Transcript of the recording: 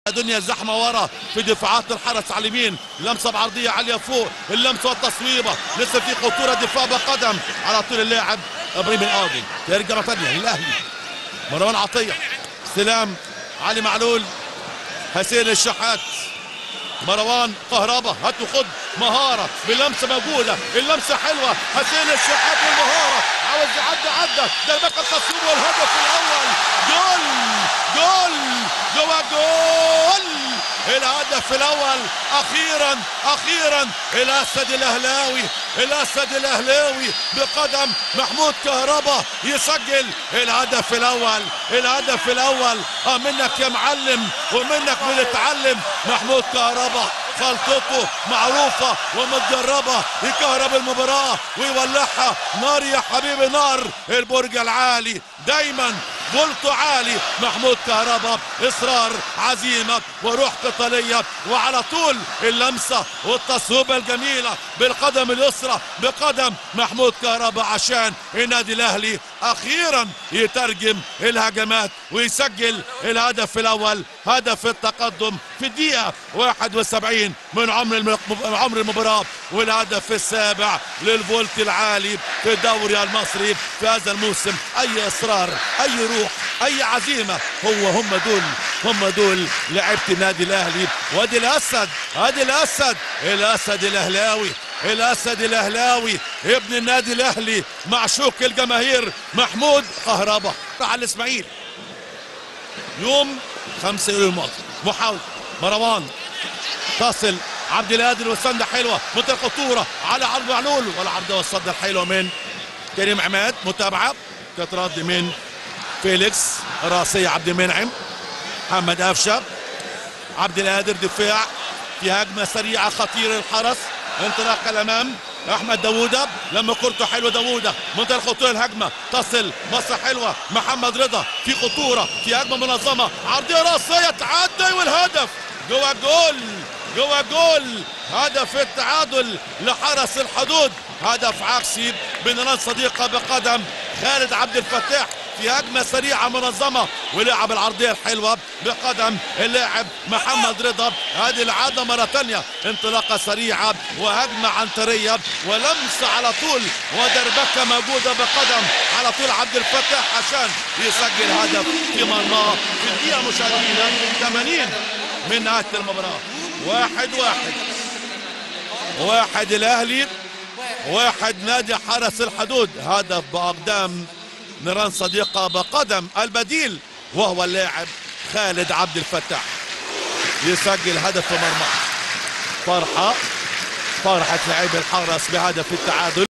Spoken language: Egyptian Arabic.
دنيا زحمه ورا في دفاعات الحرس على اليمين لمسه بعرضيه عاليه فوق اللمسه والتصويبه لسه في خطوره دفاع بقدم على طول اللاعب ابراهيم القاضي ترجع مره ثانيه للاهلي مروان عطيه استلام علي معلول حسين الشحات مروان كهربا هات وخد مهارة باللمسة موجودة اللمسة حلوة حسين الشحات والمهارة عاوز يعدي عدى ده بقى التصوير والهدف الأول جول جول جوا جول الهدف الأول أخيرا أخيرا الأسد الأهلاوي الأسد الأهلاوي بقدم محمود كهربا يسجل الهدف الأول الهدف الأول اه منك يا معلم ومنك بنتعلم محمود كهربا خلطته معروفة ومتجربة يكهرب المباراة ويولعها نار يا حبيبي نار البرج العالي دايما بولته عالي محمود كهربا اصرار عزيمه وروح قتاليه وعلى طول اللمسه والتصويبه الجميله بالقدم اليسرى بقدم محمود كهربا عشان النادي الاهلي اخيرا يترجم الهجمات ويسجل الهدف الاول هدف التقدم في الدقيقه 71 من عمر عمر المباراه والهدف السابع للفولت العالي في الدوري المصري في هذا الموسم اي اصرار اي روح اي عزيمه هو هم دول هم دول لعيبه النادي الاهلي وادي الاسد ادي الاسد الاسد الاهلاوي الاسد الاهلاوي ابن النادي الاهلي معشوق الجماهير محمود كهربا على الاسماعيلي يوم 5 يوليو الماضي محاولة مروان تصل عبد القادر والسنده حلوه منطقه خطوره على عرض معلول والعرضه والصده الحلوه من كريم عماد متابعه تترد من فيليكس راسية عبد المنعم محمد قفشه عبد القادر دفاع في هجمه سريعه خطيره الحرس انطلاق الامام احمد داوودة لما كورته حلوه داوودة منتهى الخطوره الهجمه تصل مصر حلوه محمد رضا في خطوره في هجمه منظمه عرضيه راسيه تعدي والهدف جوه الجول جوه جول هدف التعادل لحرس الحدود هدف عكسي بنران صديقه بقدم خالد عبد الفتاح في هجمه سريعه منظمه ولعب العرضيه الحلوه بقدم اللاعب محمد رضا هذه العاده مره ثانيه انطلاقه سريعه وهجمه عنتريه ولمسه على طول ودربكه موجوده بقدم على طول عبد الفتاح عشان يسجل هدف في مرماه في الدقيقه مشاهدينا 80 من نهايه المباراه واحد واحد واحد الاهلي واحد نادي حرس الحدود هدف باقدام نيران صديقه بقدم البديل وهو اللاعب خالد عبد الفتاح يسجل هدف في مرمى فرحه فرحه لاعبي الحرس بهدف التعادل